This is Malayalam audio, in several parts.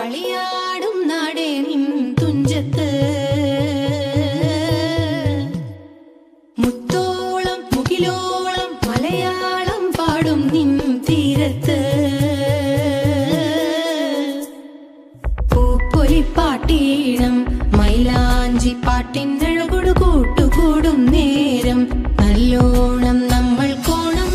കളിയാടും നാടേ നിൻ തുഞ്ചത്ത് മുത്തോളം മുകിലോളം മലയാളം പാടും നിൻ തീരത്ത് പൂപ്പൊലിപ്പാട്ടീണം മൈലാഞ്ചി പാട്ടിനഴകൊടു കൂട്ടുകൂടും നേരം നല്ലോണം നമ്മൾ കോണം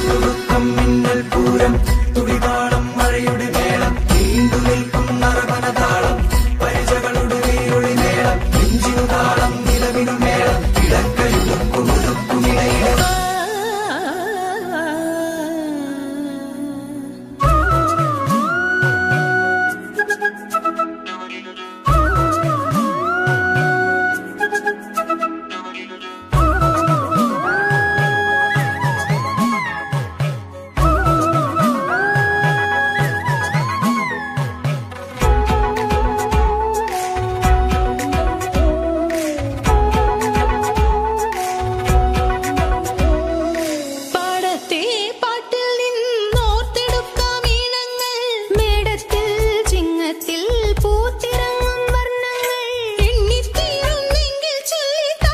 പാടത്തെ പാട്ടിൽ നിന്നോർത്തെടുക്കാം ഈണങ്ങൾ മേടത്തിൽ ചിങ്ങത്തിൽ പൂത്തിറങ്ങും വർണ്ണങ്ങൾ എണ്ണിത്തീരുന്നെങ്കിൽ ചൊല്ലിത്താ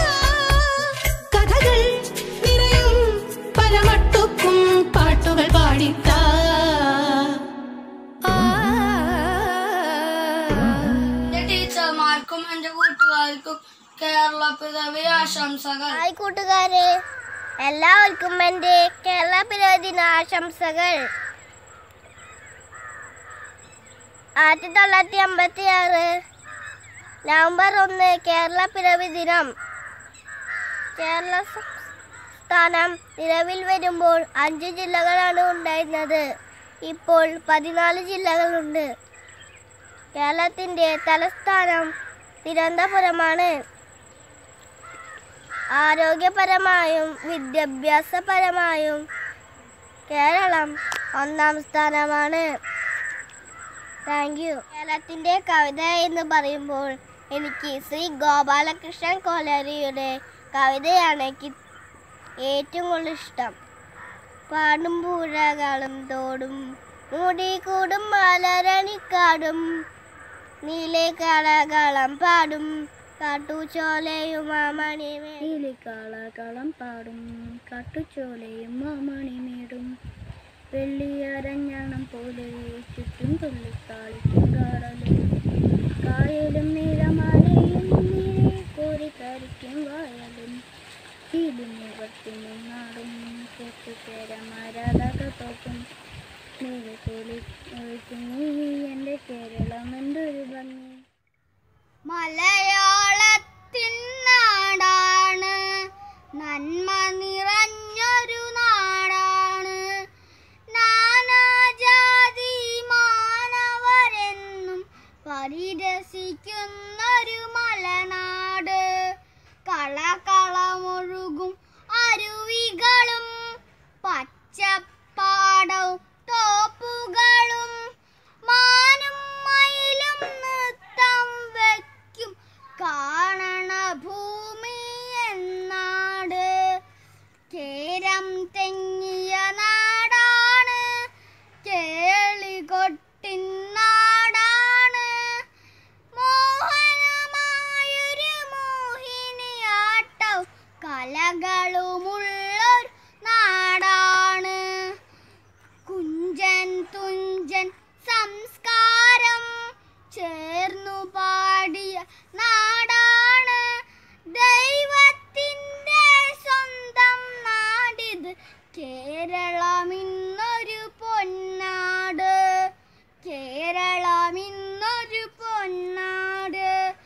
കഥകൾ നിറയും പല മട്ടുക്കും പാട്ടുകൾ പാടിത്താ എന്റെ ടീച്ചർമാർക്കും എന്റെ കൂട്ടുകാർക്കും കേരള പിറവി ആശംസകൾ ഹായ് കൂട്ടുകാരെ എല്ലാവർക്കും എൻ്റെ കേരള പിറവി ദിനാശംസകൾ ആയിരത്തി തൊള്ളായിരത്തി അമ്പത്തി ആറ് നവംബർ ഒന്ന് കേരള പിറവി ദിനം കേരള സംസ്ഥാനം നിലവിൽ വരുമ്പോൾ അഞ്ച് ജില്ലകളാണ് ഉണ്ടായിരുന്നത് ഇപ്പോൾ പതിനാല് ജില്ലകളുണ്ട് കേരളത്തിൻ്റെ തലസ്ഥാനം തിരുവനന്തപുരമാണ് ആരോഗ്യപരമായും വിദ്യാഭ്യാസപരമായും കേരളം ഒന്നാം സ്ഥാനമാണ് താങ്ക് യു കേരളത്തിൻ്റെ കവിത എന്ന് പറയുമ്പോൾ എനിക്ക് ശ്രീ ഗോപാലകൃഷ്ണൻ കോലരിയുടെ കവിതയാണ് എനിക്ക് ഏറ്റവും കൂടുതൽ ഇഷ്ടം പാടും പുഴകളും തോടും മൂടിക്കൂടും മലരണിക്കാടും നീലെ കളകളം പാടും കാട്ടുചോലയും മണിമേ നീലി കളകളം പാടും കാട്ടുചോലയും മാമണിമേടും വെള്ളിയരഞ്ഞണം പോലെ ചുറ്റും തുള്ളിക്കാളിക്കും കടലും കായലും നീലമലയും നീരെ കോരി കരിക്കും വയലും ഇടിഞ്ഞവർത്തിനും നാടും കേട്ടുചേരമരതക തോക്കും നീല കോലി ഒഴിക്കും നീ എൻ്റെ കേരളം എന്തൊരു ഭംഗി മലയാളത്തിൻ നാടാണ് നന്മ നിറഞ്ഞൊരു നാടാണ് നാനാജാതി മാനവരെന്നും പരിരസിക്കുന്നൊരു മലനാട് കളകളമൊഴുകും അരുവികളും പച്ചപ്പാടവും തോപ്പുകളും മാനും മയിലും നൃത്തം വയ്ക്കും കാണണ ഭൂമി എന്നാട് കേരം തെങ്ങിയ നാടാണ് കേളികൊട്ടിൻ നാടാണ് മോഹനമായൊരു മോഹിനിയാട്ടവും കലകളുമുള്ളൊരു നാടാണ് കുഞ്ചൻ തുഞ്ചൻ സംസ്കാരം ചേർന്നു പാടിയ നാടാണ് ദൈവത്തിൻ്റെ സ്വന്തം നാടിത് കേരളമിന്നൊരു പൊന്നാട് കേരളമിന്നൊരു പൊന്നാട്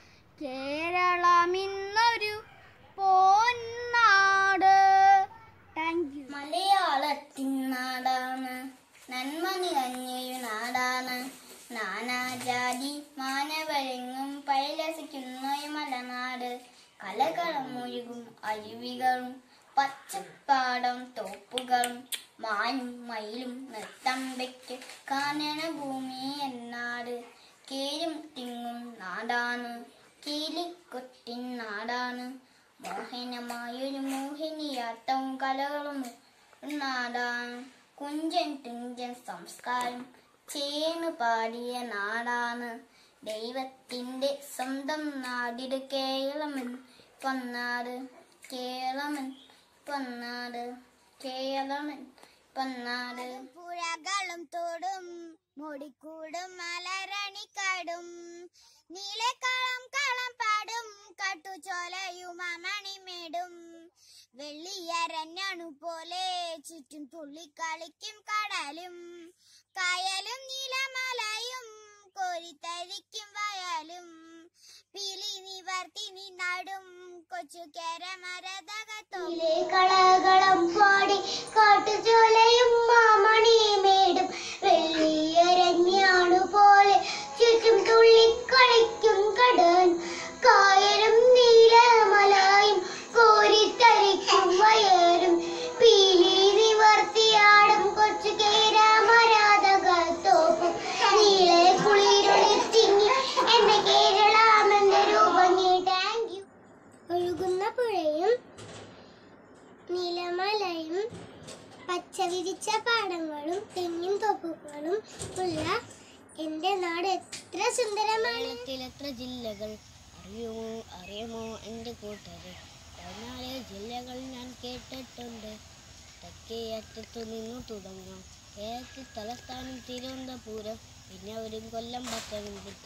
കേരളമിന്നൊരു പൊന്നാട് താങ്ക് യു മലയാളത്തിൻ നാടാണ് നന്മ നിറഞ്ഞൊരു നാടാണ് നാനാജാതി മാനവരെങ്ങും പരിലസിക്കുന്ന ഒരു മലനാട് കലകളും മുഴുകും അരുവികളും പച്ചപ്പാടം തോപ്പുകളും മാനും മയിലും നൃത്തം വെക്ക് കാനന ഭൂമി എന്നാട് കേരും തിങ്ങും നാടാണ് കീലിക്കൊട്ടിൻ നാടാണ് മോഹനമായൊരു മോഹിനിയാട്ടവും കലകളും നാടാണ് കുഞ്ചൻ തുഞ്ചൻ സംസ്കാരം ചേന്ന് പാടിയ നാടാണ് ദൈവത്തിന്റെ സ്വന്തം നാടിട് കേരളമൻ പൊന്നാട് കേരളമൻ പൊന്നാട് കേരളമൻ പൊന്നാട് പുഴകളും തോടും മുടിക്കൂടും മലരണിക്കാടും നീലക്കളം കളം പാടും കട്ടുചോലയും മണിമേടും വെള്ളിയരഞ്ഞണു പോലെ ചുറ്റും തുള്ളിക്കളിക്കും കടലും കായലും നീലമലയും കോരിത്തരിക്കും വയലും പിലി നിവർത്തി നിന്നാടും കൊച്ചു കേരമരതകത്തോലെ കളകളം പാടി കാട്ടുചോലയും മാമണിമേടും വെള്ളിയരഞ്ഞാണു പോലെ ചുറ്റും തുള്ളിക്കളിക്കും കടൽ കായലും നീലമലയും കോരിത്തരിക്കും വയലും പീലി നിവർത്തിയാടും കൊച്ചു കേരമരാധകത്തോപ്പും നീളെ കുളിരുളി തിങ്ങി എന്റെ കേരളമെന്ന രൂപങ്ങി താങ്ക് യു ഒഴുകുന്ന പുഴയും നീലമലയും പച്ച വിരിച്ച പാടങ്ങളും തെങ്ങിൻ തോപ്പുകളും ഉള്ള എന്റെ നാട് എത്ര സുന്ദരമാണ് എത്ര ജില്ലകൾ അറിയുമോ അറിയുമോ എൻ്റെ കൂട്ടര് പതിനാല് ജില്ലകൾ ഞാൻ കേട്ടിട്ടുണ്ട് തെക്കേ അറ്റത്തു നിന്നു തുടങ്ങാം കേരളത്തിൽ തലസ്ഥാനം തിരുവനന്തപുരം പിന്നെ ഒരു കൊല്ലം പത്തനംതിട്ട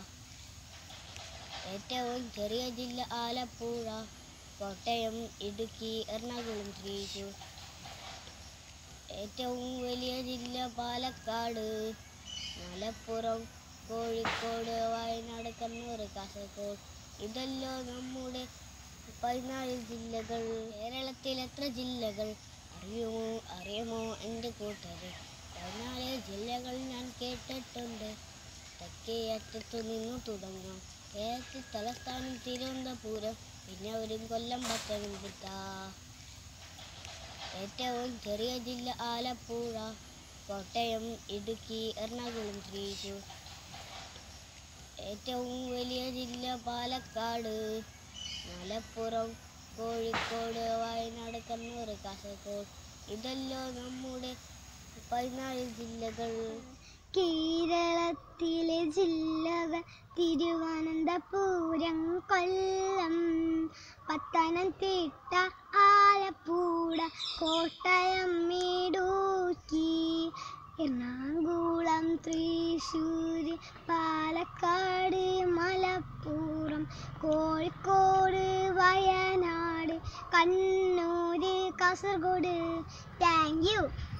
ഏറ്റവും ചെറിയ ജില്ല ആലപ്പുഴ കോട്ടയം ഇടുക്കി എറണാകുളം തൃശ്ശൂർ ഏറ്റവും വലിയ ജില്ല പാലക്കാട് മലപ്പുറം കോഴിക്കോട് വയനാട് കണ്ണൂർ കാസർഗോഡ് ഇതല്ലോ നമ്മുടെ പതിനാല് ജില്ലകൾ കേരളത്തിൽ എത്ര ജില്ലകൾ അറിയുമോ അറിയുമോ എൻ്റെ കൂട്ടര് പതിനാല് ജില്ലകൾ ഞാൻ കേട്ടിട്ടുണ്ട് തെക്കേ അറ്റത്തു നിന്നു തുടങ്ങാം കേരളത്തിൽ തലസ്ഥാനം തിരുവനന്തപുരം പിന്നെ ഒരു കൊല്ലം പത്തനംതിട്ട ഏറ്റവും ചെറിയ ജില്ല ആലപ്പുഴ കോട്ടയം ഇടുക്കി എറണാകുളം തൃശ്ശൂർ ഏറ്റവും വലിയ ജില്ല പാലക്കാട് മലപ്പുറം കോഴിക്കോട് വയനാട് കണ്ണൂർ കാസർഗോഡ് ഇതല്ലോ നമ്മുടെ പതിനാല് ജില്ലകൾ കേരളത്തിലെ ജില്ലകൾ തിരുവനന്തപുരം കൊല്ലം പത്തനംതിട്ട ആലപ്പുഴ കോട്ടയം ഇടുക്കി എറണാകുളം തൃശ്ശൂർ പാലക്കാട് മലപ്പുറം കോഴിക്കോട് വയനാട് കണ്ണൂർ കാസർഗോഡ് താങ്ക് യു